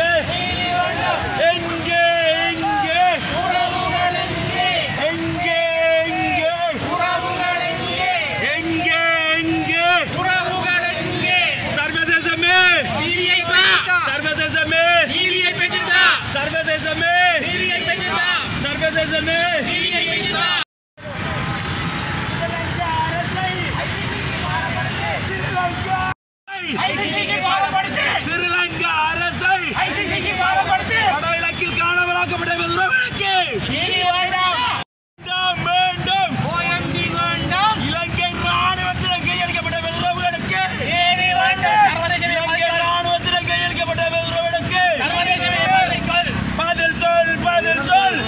எங்கே எங்கே எங்கே எங்கே எங்கே எங்கே சர்வதேசமே சர்வதேசமே சர்வதேசமே சர்வதேசமே ஸ்ரீலங்கா அரசை வடகிழக்கில் காணாமலாக்கப்பட்ட உறவுகளுக்கு வேண்டும் வேண்டும் இலங்கை ராணுவத்திடம் கையளிக்கப்பட்ட உறவுகளுக்கு இலங்கை ராணுவத்திடம் கையளிக்கப்பட்ட உறவுகளுக்கு பதில் சொல் பதில் சொல்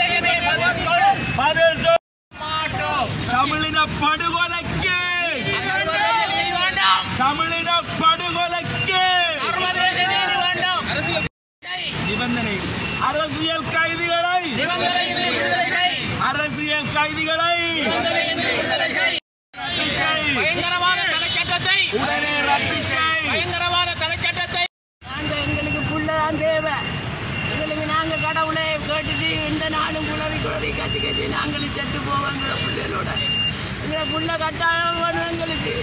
பதில் சொல் தமிழின படுகொலைக்கு தமிழின படுகொலைக்கு நிபந்தனை அரசியல் கைதிகளை அரசியல் கைதிகளை ரத்து செய். பயங்கரவாத தலைச்சட்டத்தை உடனே ரத்து செய். பயங்கரவாத தலைச்சட்டத்தை நாங்கள் எங்களுக்கு புள்ள தான் தேவை எங்களுக்கு நாங்கள் கடவுளை கேட்டுட்டு இந்த நாளும் குளறி குளறி கட்டி கட்டி நாங்களும் செத்து போவோம் எங்களை பிள்ளைகளோட எங்களை புள்ள கட்டாயம் வேணும் எங்களுக்கு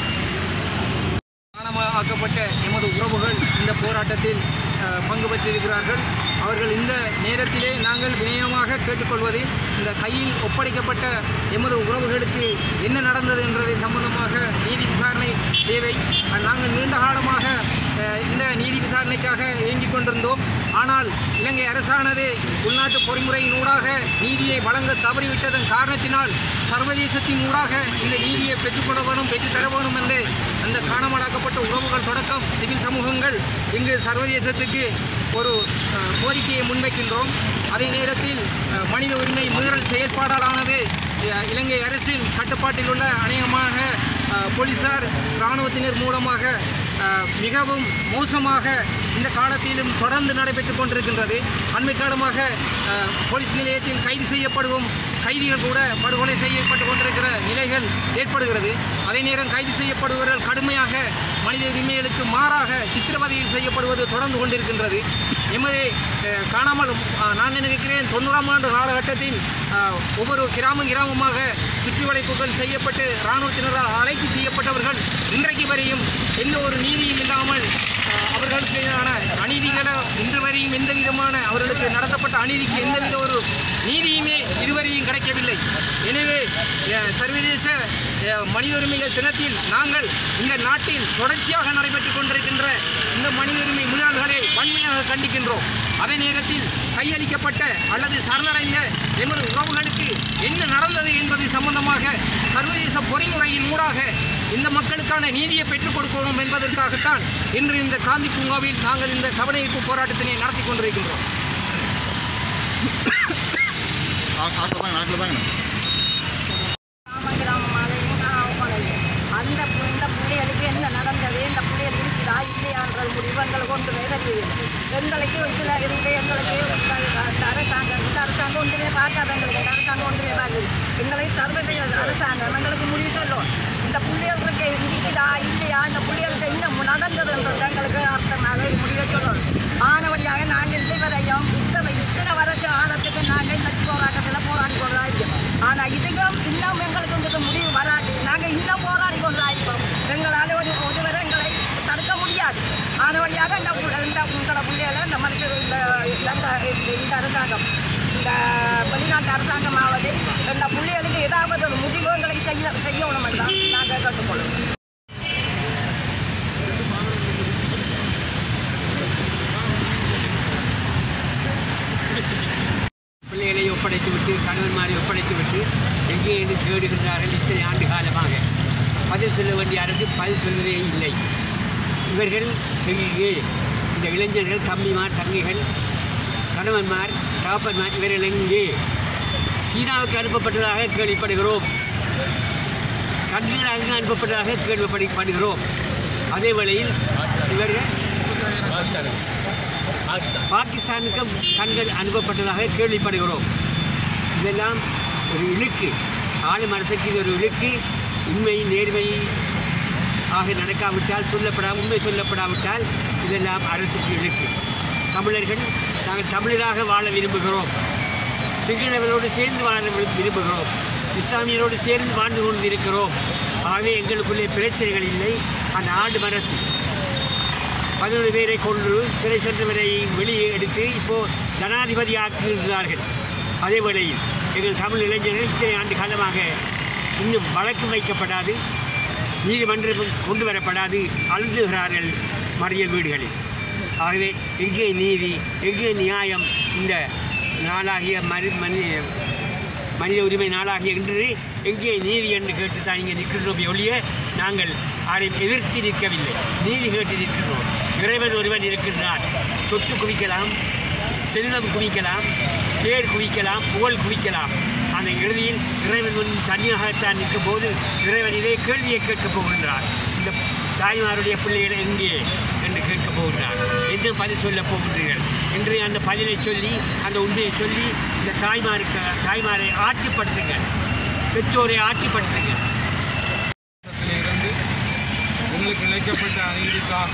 காணாமலாக்கப்பட்ட எமது உறவுகள் இந்த போராட்டத்தில் அஹ், பங்கு பெற்றிருக்கிறார்கள் அவர்கள் இந்த நேரத்திலே நாங்கள் வினயமாக கேட்டுக்கொள்வது இந்த கையில் ஒப்படைக்கப்பட்ட எமது உறவுகளுக்கு என்ன நடந்தது என்றதை சம்பந்தமாக நீதி விசாரணை தேவை அஹ், நாங்கள் நீண்ட காலமாக அஹ், இந்த நீதி விசாரணைக்காக இயங்கிக் கொண்டிருந்தோம் ஆனால் இலங்கை அரசானது உள்நாட்டு பொறிமுறையின் ஊடாக நீதியை வழங்க தவறிவிட்டதன் காரணத்தினால் சர்வதேசத்தின் ஊடாக இந்த நீதியை பெற்றுக்கொள்ள வேணும் பெற்றுத்தர வேணும் என்று அந்த காணாமலாக்கப்பட்ட உறவுகள் தொடக்கம் சிவில் சமூகங்கள் இங்கு சர்வதேசத்துக்கு ஒரு அஹ், கோரிக்கையை முன்வைக்கின்றோம் அதே நேரத்தில் அஹ், மனித உரிமை மீறல் செயற்பாடாலானது அஹ், இலங்கை அரசின் கட்டுப்பாட்டில் உள்ள அநேகமாக அஹ், போலீசார் இராணுவத்தினர் மூலமாக அஹ், மிகவும் மோசமாக இந்த காலத்திலும் தொடர்ந்து நடைபெற்றுக் கொண்டிருக்கின்றது அண்மை காலமாக அஹ், போலீஸ் நிலையத்தில் கைது செய்யப்படுவோம் கைதிகள் கூட படுகொலை செய்யப்பட்டு கொண்டிருக்கிற நிலைகள் ஏற்படுகிறது அதே நேரம் கைது செய்யப்படுபவர்கள் கடுமையாக மனித உரிமைகளுக்கு மாறாக சித்திரவதையில் செய்யப்படுவது தொடர்ந்து கொண்டிருக்கின்றது எமது அஹ், காணாமல் அஹ், நான் நினைக்கிறேன் தொண்ணூறாம் ஆண்டு காலகட்டத்தில் அஹ், ஒவ்வொரு கிராம கிராமமாக சுற்றி வளைப்புகள் செய்யப்பட்டு இராணுவத்தினரால் அழைத்து செய்யப்பட்டவர்கள் இன்றைக்கு வரையும் எந்த ஒரு நீதியும் இல்லாமல் அஹ், அவர்களுக்கான அநீதிகளை இன்று வரையும் எந்த விதமான அவர்களுக்கு நடத்தப்பட்ட அநீதிக்கு எந்தவித ஒரு நீதியுமே இதுவரையும் கிடைக்கவில்லை எனவே அஹ், சர்வதேச அஹ், மனித உரிமைகள் தினத்தில் நாங்கள் இந்த நாட்டில் தொடர்ச்சியாக நடைபெற்றுக் கொண்டிருக்கின்ற இந்த மனித உரிமை மீறல்களை வன்மையாக கண்டிக்கின்றோம் அதே நேரத்தில் கையளிக்கப்பட்ட அல்லது சரணடைந்த எமது உறவுகளுக்கு என்ன நடந்தது என்பது சம்பந்தமாக சர்வதேச பொறிமுறையின் ஊடாக இந்த மக்களுக்கான நீதியை பெற்றுக் கொடுக்கணும் என்பதற்காகத்தான் இன்று இந்த காந்தி பூங்காவில் நாங்கள் இந்த கவனஈர்ப்பு போராட்டத்தினை நடத்தி கொண்டிருக்கின்றோம் கிராமமாலையும் காவலையும் அந்த பு- இந்த பிள்ளைகளுக்கு என்ன நடந்தது இந்த பிள்ளைகள் இருக்குதா இல்லையான்ற முடிவு எங்களுக்கு கொண்டு வர தெரியல எங்களுக்கு இதில் இருந்து எங்களுக்கு இந்த அரசாங்கம் இந்த அரசாங்கம் ஒன்றுமே பார்க்காத எங்களுக்கு இந்த அரசாங்கம் ஒன்றுமே பார்க்குது எங்களுக்கு சர்வதேச அரசாங்கம் எங்களுக்கு முடிவு சொல்லும் இந்த பிள்ளைகளுக்கு இருக்குதா இல்லையா இந்த பிள்ளைகளுக்கு என்ன நடந்ததுன்றது எங்களுக்கு அர்த்தமாக முடிவை சொல்லணும் ஆனவழியாக நாங்கள் இதுவரையும் இத்தனை இத்தனை வருஷ காலத்துக்கு நாங்கள் இந்த போராட்டத்தில் போராடி கொண்டா இருக்கோம் ஆனால் இதுக்கும் இன்னும் எங்களுக்கு வந்து முடிவு வராது நாங்கள் இன்னும் போராடி கொண்டா இருக்கோம் எங்களால் ஒரு ஒருவரை எங்களை தடுக்க முடியாது ஆனவழியாக இந்த பு- இந்த உங்களோட பிள்ளைகளை இந்த மருத்துவ இந்த இந்த இந்த அரசாங்கம் இந்த வெளிநாட்டு அரசாங்கமாவது இந்த பிள்ளைகளுக்கு ஏதாவது ஒரு முடிவு எங்களுக்கு செய்ய செய்யணும் தான் நாங்கள் கேட்டுக்கொள்ளும் பிள்ளைகளை ஒப்படைத்து விட்டு கணவன்மாரை ஒப்படைத்து விட்டு எங்கே என்று தேடுகின்றார்கள் இத்தனை ஆண்டு காலமாக பதில் சொல்ல வேண்டிய அரசு பதில் சொல்வதே இல்லை இவர்கள் எங்கே இந்த இளைஞர்கள் தம்பிமார் தங்கைகள் கணவன்மார் தகப்பன்மார் இவர்கள் எங்கே சீனாவுக்கு அனுப்பப்பட்டதாக கேள்விப்படுகிறோம் கண்டிலாக அனுப்பப்பட்டதாக கேள்விப்படுகிறோம் அதே வேளையில் இவர்கள் பாகிஸ்தானுக்கு கண்கள் அனுப்பப்பட்டதாக கேள்விப்படுகிறோம் இதெல்லாம் ஒரு இழுக்கு ஆளும் அரசுக்கு இது ஒரு இழுக்கு உண்மை நேர்மை ஆக நடக்காவிட்டால் சொல்லப்படா உண்மை சொல்லப்படாவிட்டால் இதெல்லாம் அரசுக்கு இழுக்கு தமிழர்கள் நாங்கள் தமிழராக வாழ விரும்புகிறோம் சிங்களவர்களோடு சேர்ந்து வாழ விரு- விரும்புகிறோம் இஸ்லாமியரோடு சேர்ந்து வாழ்ந்து கொண்டு இருக்கிறோம் ஆகவே எங்களுக்குள்ளே பிரச்சனைகள் இல்லை அந்த ஆண்டு அரசு பதினொரு பேரை கொண்டு சிறை சென்றவரை வெளியே எடுத்து இப்போது ஜனாதிபதி ஆக்குகிறார்கள் அதே வேளையில் எங்கள் தமிழ் இளைஞர்கள் இத்தனை ஆண்டு காலமாக இன்னும் வழக்கு வைக்கப்படாது நீதிமன்றம் கொண்டு வரப்படாது அழுதுகிறார்கள் மறியல் வீடுகளில் ஆகவே எங்கே நீதி எங்கே நியாயம் இந்த நாளாகிய மறு மனி மனித உரிமை நாளாகிய இன்று எங்கே நீதி என்று கேட்டு தான் இங்கே நிற்கின்றோம் ஒழிய நாங்கள் யாரையும் எதிர்த்து நிற்கவில்லை நீதி கேட்டு நிற்கின்றோம் இறைவன் ஒருவன் இருக்கின்றார் சொத்து குவிக்கலாம் செல்வம் குவிக்கலாம் பேர் குவிக்கலாம் புகழ் குவிக்கலாம் அந்த இறுதியில் இறைவன் முன் தனியாகத்தான் நிற்கும் போது இறைவன் இதே கேள்வியை கேட்கப் போகின்றார் இந்த தாய்மாருடைய பிள்ளைகள் எங்கே என்று கேட்கப் போகின்றார் என்று பதில் சொல்லப் போகின்றீர்கள் என்று அந்த பதிலை சொல்லி அந்த உண்மையை சொல்லி இந்த தாய்மாருக்கு தாய்மாரை ஆட்சிப்படுத்துங்க பெற்றோரை ஆட்சிப்படுத்துங்க இருந்து எங்களுக்கு இழைக்கப்பட்ட அநீதிக்காக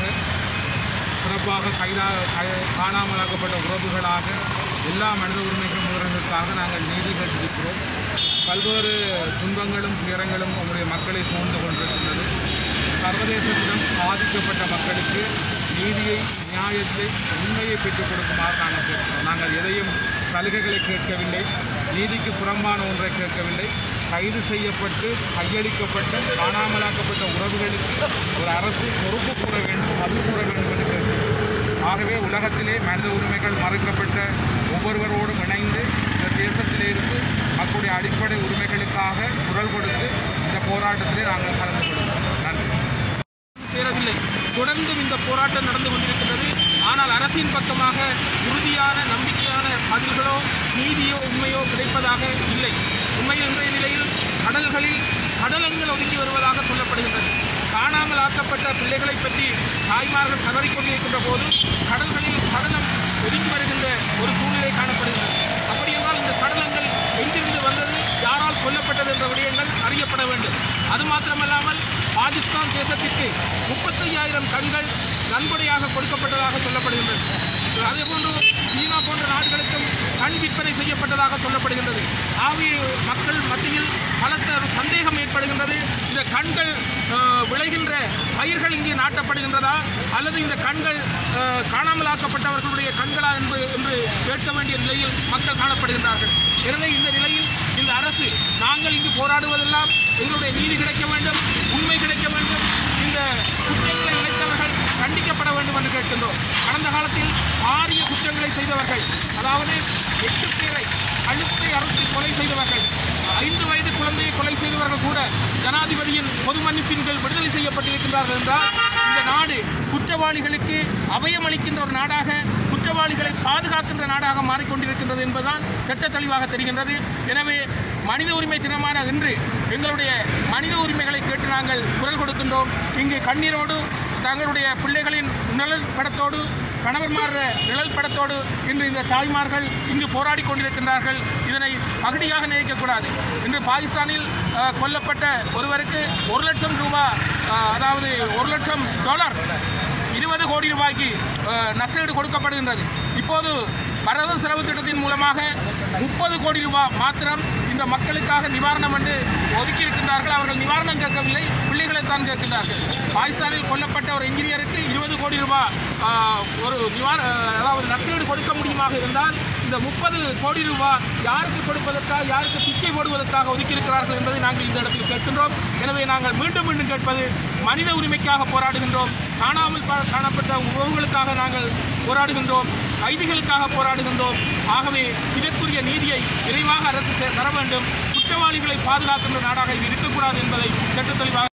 சிறப்பாக கைதா கை- காணாமலாக்கப்பட்ட உறவுகளாக எல்லா மனித உரிமைகள் முறைகளுக்காக நாங்கள் நீதி கேட்டிருக்கிறோம் பல்வேறு துன்பங்களும் துயரங்களும் உங்களுடைய மக்களை சூழ்ந்து கொண்டிருக்கின்றது சர்வதேசத்திடம் பாதிக்கப்பட்ட மக்களுக்கு நீதியை நியாயத்தை உண்மையை பெற்றுக் கொடுக்குமாறு நாங்கள் கேட்கிறோம் நாங்கள் எதையும் சலுகைகளை கேட்கவில்லை நீதிக்கு புறம்பான ஒன்றை கேட்கவில்லை கைது செய்யப்பட்டு கையளிக்கப்பட்ட காணாமலாக்கப்பட்ட உறவுகளுக்கு ஒரு அரசு பொறுப்பு கூற வேண்டும் பதில் கூற வேண்டும் என்று கேட்கிறோம் ஆகவே உலகத்திலே மனித உரிமைகள் மறுக்கப்பட்ட ஒவ்வொருவரோடும் இணைந்து இந்த தேசத்திலே இருந்து மக்களுடைய அடிப்படை உரிமைகளுக்காக குரல் கொடுத்து இந்த போராட்டத்திலே நாங்கள் கலந்து கொள்கிறோம் நன்றி சேரவில்லை தொடர்ந்தும் இந்த போராட்டம் நடந்து கொண்டிருக்கின்றது ஆனால் அரசின் பக்கமாக உறுதியான நம்பிக்கையான பதில்களோ நீதியோ உண்மையோ கிடைப்பதாக இல்லை உண்மையில் இன்றைய நிலையில் கடல்களில் கடலங்கள் ஒதுக்கி வருவதாக சொல்லப்படுகின்றது காணாமல் ஆக்கப்பட்ட பிள்ளைகளை பற்றி தாய்மார்கள் கதறிக்கொண்டிருக்கின்ற போது கடல்களில் கடலம் ஒதுங்கி வருகின்ற ஒரு சூழ்நிலை காணப்படுகிறது அப்படி என்றால் இந்த சடலங்கள் எங்கிருந்து வந்தது யாரால் கொல்லப்பட்டது என்ற விடயங்கள் அறியப்பட வேண்டும் அது மாத்திரமல்லாமல் பாகிஸ்தான் தேசத்திற்கு முப்பத்தையாயிரம் கண்கள் நன்கொடையாக கொடுக்கப்பட்டதாக சொல்லப்படுகின்றது அதேபோன்று சீனா போன்ற நாடுகளுக்கும் கண் விற்பனை செய்யப்பட்டதாக சொல்லப்படுகின்றது ஆகிய மக்கள் மத்தியில் பலத்த ஒரு சந்தேகம் ஏற்படுகின்றது இந்த கண்கள் அஹ், விளைகின்ற பயிர்கள் இங்கே நாட்டப்படுகின்றதா அல்லது இந்த கண்கள் அஹ், காணாமலாக்கப்பட்டவர்களுடைய கண்களா என்பது என்று கேட்க வேண்டிய நிலையில் மக்கள் காணப்படுகின்றார்கள் எனவே இந்த நிலையில் இந்த அரசு நாங்கள் இங்கு போராடுவதெல்லாம் எங்களுடைய நீதி கிடைக்க வேண்டும் உண்மை கிடைக்க வேண்டும் இந்த குற்றங்களை இழைத்தவர்கள் கண்டிக்கப்பட வேண்டும் என்று கேட்கின்றோம் கடந்த காலத்தில் பாரிய குற்றங்களை செய்தவர்கள் அதாவது எட்டு பேரை கழுத்தை அறுத்து கொலை செய்தவர்கள் ஐந்து வயது குழந்தையை கொலை செய்தவர்கள் கூட ஜனாதிபதியின் பொது மன்னிப்பின் கீழ் விடுதலை செய்யப்பட்டிருக்கின்றார்கள் என்றால் இந்த நாடு குற்றவாளிகளுக்கு அபயமளிக்கின்ற ஒரு நாடாக குற்றவாளிகளை பாதுகாக்கின்ற நாடாக மாறிக்கொண்டிருக்கின்றது என்பதுதான் திட்ட தெளிவாக தெரிகின்றது எனவே மனித உரிமை தினமான இன்று எங்களுடைய மனித உரிமைகளை கேட்டு நாங்கள் குரல் கொடுக்கின்றோம் இங்கு கண்ணீரோடு தங்களுடைய பிள்ளைகளின் நிழல் படத்தோடு கணவன்மார் நிழல் படத்தோடு இன்று இந்த தாய்மார்கள் இங்கு போராடி கொண்டிருக்கின்றார்கள் இதனை பகடியாக நினைக்கக்கூடாது இன்று பாகிஸ்தானில் அஹ், கொல்லப்பட்ட ஒருவருக்கு ஒரு லட்சம் ரூபாய் அஹ், அதாவது ஒரு லட்சம் டாலர் இருபது கோடி ரூபாய்க்கு அஹ், நஷ்டஈடு கொடுக்கப்படுகின்றது இப்போது வரவு செலவு திட்டத்தின் மூலமாக முப்பது கோடி ரூபாய் மாத்திரம் இந்த மக்களுக்காக நிவாரணம் என்று ஒதுக்கி இருக்கின்றார்கள் அவர்கள் நிவாரணம் கேட்கவில்லை பிள்ளைகளை தான் கேட்கின்றார்கள் பாகிஸ்தானில் கொல்லப்பட்ட ஒரு இன்ஜினியருக்கு இருபது கோடி ரூபாய் ஆஹ், ஒரு நிவார ஆஹ், அதாவது நஷ்டஈடு கொடுக்க முடியுமாக இருந்தால் இந்த முப்பது கோடி ரூபாய் யாருக்கு கொடுப்பதற்காக யாருக்கு பிச்சை போடுவதற்காக ஒதுக்கி இருக்கிறார்கள் என்பதை நாங்கள் இந்த இடத்தில் கேட்கின்றோம் எனவே நாங்கள் மீண்டும் மீண்டும் கேட்பது மனித உரிமைக்காக போராடுகின்றோம் காணாமல் பா- காணப்பட்ட உறவுகளுக்காக நாங்கள் போராடுகின்றோம் கைதிகளுக்காக போராடுகின்றோம் ஆகவே இதற்குரிய நீதியை விரைவாக அரசு செ- தர வேண்டும் குற்றவாளிகளை பாதுகாக்கின்ற நாடாக இது இருக்கக்கூடாது என்பதை திட்டத் தெளிவாக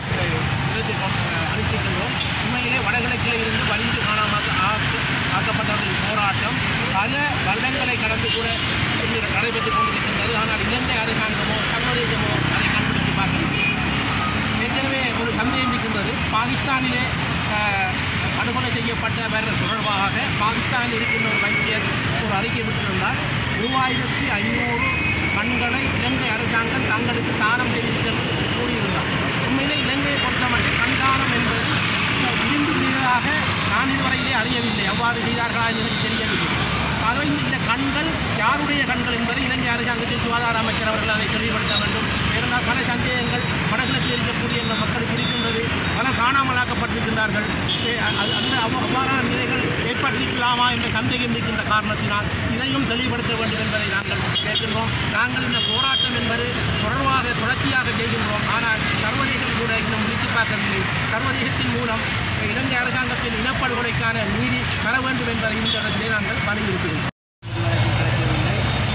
அனுப்பிக்கின்றோம் உண்மையிலே வடகிழக்கில் இருந்து வலிந்து காணாமல் ஆக்கு- ஆக்கப்பட்டவர்களின் போராட்டம் பல வருடங்களை கடந்து கூட இன்று நடைபெற்றுக் கொண்டிருக்கின்றது ஆனால் இலங்கை அரசாங்கமோ சர்வதேசமோ அதை கண்டுபிடித்து பார்க்கவில்லை ஏற்கனவே ஒரு சந்தேகம் இருக்கின்றது பாகிஸ்தானிலே அஹ், படுகொலை செய்யப்பட்டவர் தொடர்பாக பாகிஸ்தானில் இருக்கின்ற ஒரு வைத்தியர் ஒரு அறிக்கை விட்டிருந்தார் மூவாயிரத்தி ஐநூறு கண்களை இலங்கை அரசாங்கம் தங்களுக்கு தானம் செய்திருக்கிறது என்று கூறியிருந்தார் உண்மையிலே இலங்கையை பொறுத்தமட்டில் கண்தானம் என்பது விரும்பு மீறலாக நான் இதுவரையிலே அறியவில்லை அவ்வாறு செய்தார்களா என்று எனக்கு தெரியவில்லை ஆகவே இந்த- இந்த கண்கள் யாருடைய கண்கள் என்பதை இலங்கை அரசாங்கத்தின் சுகாதார அமைச்சர் அவர்கள் அதை தெளிவுபடுத்த வேண்டும் ஏனென்றால் பல சந்தேகங்கள் வடகிழக்கில் இருக்கக்கூடிய இந்த மக்களுக்கு இருக்கின்றது பலர் காணாமலாக்கப்பட்டிருக்கின்றார்கள் ஏ, அ- அந்த அவ்- அவ்வாறான நிலைகள் ஏற்பட்டிருக்கலாமா என்ற சந்தேகம் இருக்கின்ற காரணத்தினால் இதையும் தெளிவுபடுத்த வேண்டும் என்பதை நாங்கள் கேட்கின்றோம் நாங்கள் இந்த போராட்டம் என்பது தொடர்பாக தொடர்ச்சியாக செய்கின்றோம் ஆனால் சர்வதேசம் கூட இன்னும் முடித்து பார்க்கவில்லை சர்வதேசத்தின் மூலம் இலங்கை அரசாங்கத்தின் இனப்படுகொலைக்கான நீதி பெற வேண்டும் என்பதை இந்த இடத்திலே நாங்கள் வலியுறுத்துகிறோம் கிடைக்கவில்லை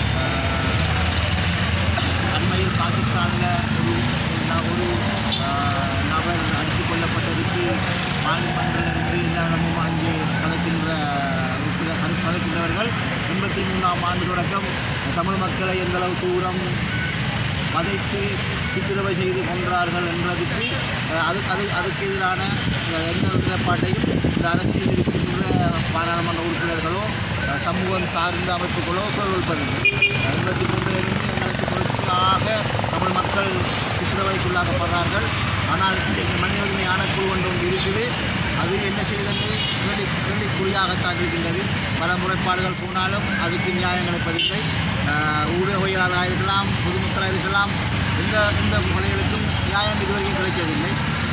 அண்மையில் பாகிஸ்தானில் ஒரு ந- ஒரு ஆஹ், நபர் அடித்துக் கொல்லப்பட்டதுக்கு மாநிலங்களிலிருந்து எல்லாமும் அங்கே கலக்கின்ற உறுப்பினர் கல- கலக்கின்றவர்கள் எண்பத்தி மூணாம் ஆண்டு தொடக்கம் தமிழ் மக்களை எந்தளவு தூரம் வதைத்து சித்திரவை செய்து கொன்றார்கள் என்றதுக்கு அஹ், அது அது அதுக்கு எதிரான அஹ், எந்த ஒரு நிலைப்பாட்டையும் இந்த அரசியல் இருக்கின்ற பாராளுமன்ற உறுப்பினர்களோ அஹ், சமூகம் சார்ந்த அமைப்புகளோ கொள்வதில்லை எண்பத்தி மூன்றிலிருந்து எங்களுக்கு தொடர்ச்சியாக தமிழ் மக்கள் சித்திரவைக்குள்ளாக்கப்படுறார்கள் ஆனால் இந்த மனித உரிமை ஆணைக்குழு ஒன்று ஒன்று இருக்குது அதில் என்ன செய்தது கேள்வி கேள்விக்குறியாகத்தான் இருக்கின்றது பல முறைப்பாடுகள் போனாலும் அதுக்கு நியாயம் கிடைப்பதில்லை ஆஹ் ஊடகவியலாளராக இருக்கலாம் பொதுமக்களாக இருக்கலாம் எந்த எந்த கொலைகளுக்கும் நியாயம் இதுவரைக்கும் கிடைக்கவில்லை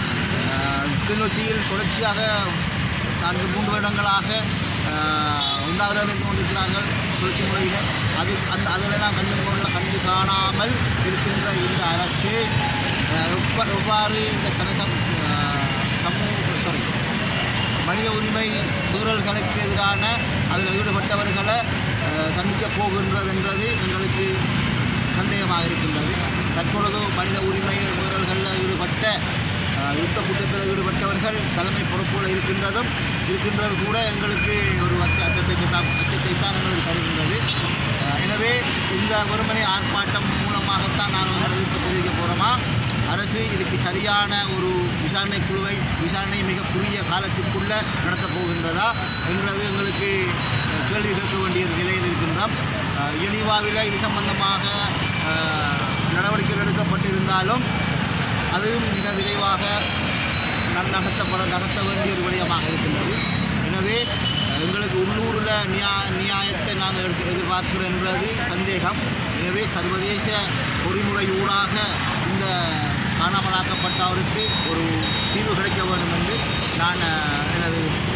ஆஹ் கிளிநொச்சியில் தொடர்ச்சியாக நான்கு மூன்று வருடங்களாக உண்டாகிறது இருந்து கொண்டிருக்கிறார்கள் சுழற்சி முறையில் அது அந்த அதிலெல்லாம் கண்டு கொள்ள கண்டு காணாமல் இருக்கின்ற இந்த அரசு ஆஹ் எவ்வ- எவ்வாறு இந்த சனசம் ஆஹ் சமூக சாரி மனித உரிமை மீறல்களுக்கு எதிரான அதில் ஈடுபட்டவர்களை அஹ், தண்டிக்கப் போகின்றதென்றது எங்களுக்கு சந்தேகமாக இருக்கின்றது தற்பொழுது மனித உரிமை மீறல்களில் ஈடுபட்ட அஹ், யுத்த குற்றத்தில் ஈடுபட்டவர்கள் தலைமை பொறுப்புகள் இருக்கின்றதும் இருக்கின்றது கூட எங்களுக்கு ஒரு அச்ச அச்சத்தை தான் அச்சத்தை தான் எங்களுக்கு தருகின்றது அஹ், எனவே இந்த ஒருமனை ஆர்ப்பாட்டம் மூலமாகத்தான் நான் வந்து எதிர்ப்பு தெரிவிக்க போகிறோமா அரசு இதுக்கு சரியான ஒரு விசாரணை குழுவை விசாரணை மிக குறுகிய காலத்திற்குள்ள நடத்தப் போகின்றதா என்றது எங்களுக்கு அஹ், கேள்வி கேட்க வேண்டிய நிலையில் இருக்கின்றோம் அஹ், யுனிவாவில் இது சம்பந்தமாக அஹ், நடவடிக்கைகள் எடுக்கப்பட்டிருந்தாலும் அதுவும் மிக விரைவாக ந- நகர்த்தப்பட நகர்த்த வேண்டிய ஒரு விடயமாக இருக்கின்றது எனவே அஹ், எங்களுக்கு உள்ளூரில் நியா நியாயத்தை நாங்கள் எடுக்க- எதிர்பார்க்கிறோன்றது சந்தேகம் எனவே சர்வதேச பொறிமுறையூடாக இந்த காணாமலாக்கப்பட்டவருக்கு ஒரு தீர்வு கிடைக்க வேண்டும் என்று நான் அஹ், எனது